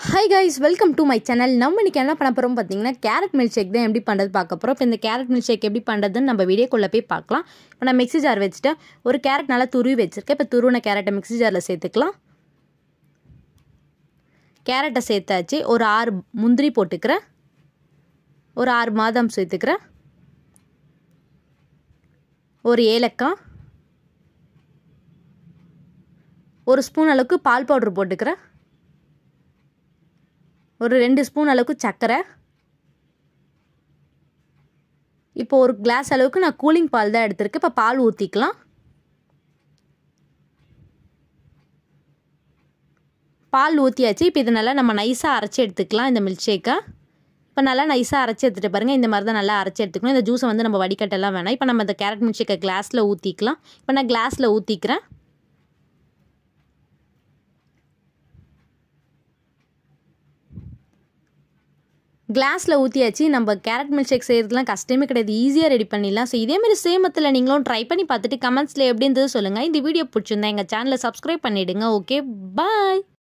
hi guys welcome to my channel நம்ம இன்னைக்கு என்ன பண்ண போகிறோம் பார்த்தீங்கன்னா கேரட் மில்க் ஷேக் தான் எப்படி பண்ணுறது பார்க்க போகிறோம் இப்போ இந்த கேரட் மில்க் ஷேக் எப்படி பண்ணுறதுன்னு நம்ம வீடியோக்குள்ளே போய் பார்க்கலாம் இப்போ நான் மிக்ஸி ஜார் வச்சுட்டு ஒரு கேரட் நல்லா துருவி வச்சுருக்கேன் இப்போ துருவின கேரட்டை மிக்ஸி ஜாரில் சேர்த்துக்கலாம் கேரட்டை சேர்த்தாச்சு ஒரு ஆறு முந்திரி போட்டுக்கிறேன் ஒரு ஆறு மாதம் சேர்த்துக்கிறேன் ஒரு ஏலக்காய் ஒரு ஸ்பூன் அளவுக்கு பால் பவுட்ரு போட்டுக்கிறேன் ஒரு ரெண்டு ஸ்பூன் அளவுக்கு சர்க்கரை இப்போ ஒரு கிளாஸ் அளவுக்கு நான் கூலிங் பால் தான் எடுத்திருக்கேன் இப்போ பால் ஊற்றிக்கலாம் பால் ஊற்றியாச்சு இப்போ இதை நல்லா நம்ம நைஸாக அரைச்சி எடுத்துக்கலாம் இந்த மில்க் ஷேக்கை இப்போ நல்லா நைஸாக அரைச்சி எடுத்துகிட்டு பாருங்கள் இந்த மாதிரி தான் நல்லா அரைச்சி எடுத்துக்கணும் இந்த ஜூஸை வந்து நம்ம வடிகட்டெல்லாம் வேணாம் இப்போ நம்ம இந்த கேரட் மில்க் ஷேக்கை கிளாஸில் ஊற்றிக்கலாம் இப்போ நான் கிளாஸில் ஊற்றிக்கிறேன் கிளாஸில் ஊற்றியாச்சு நம்ம கேரட் மில்க் ஷேக் செய்கிறதுலாம் கஷ்டமே கிடையாது ஈஸியாக ரெடி பண்ணிடலாம் ஸோ இதேமாதிரி சேமத்தில் நீங்களும் ட்ரை பண்ணி பார்த்துட்டு கமெண்ட்ஸில் எப்படி இருந்தது சொல்லுங்கள் இந்த வீடியோ பிடிச்சிருந்தா எங்கள் சேனலை சப்ஸ்கிரைப் பண்ணிவிடுங்க ஓகே பாய்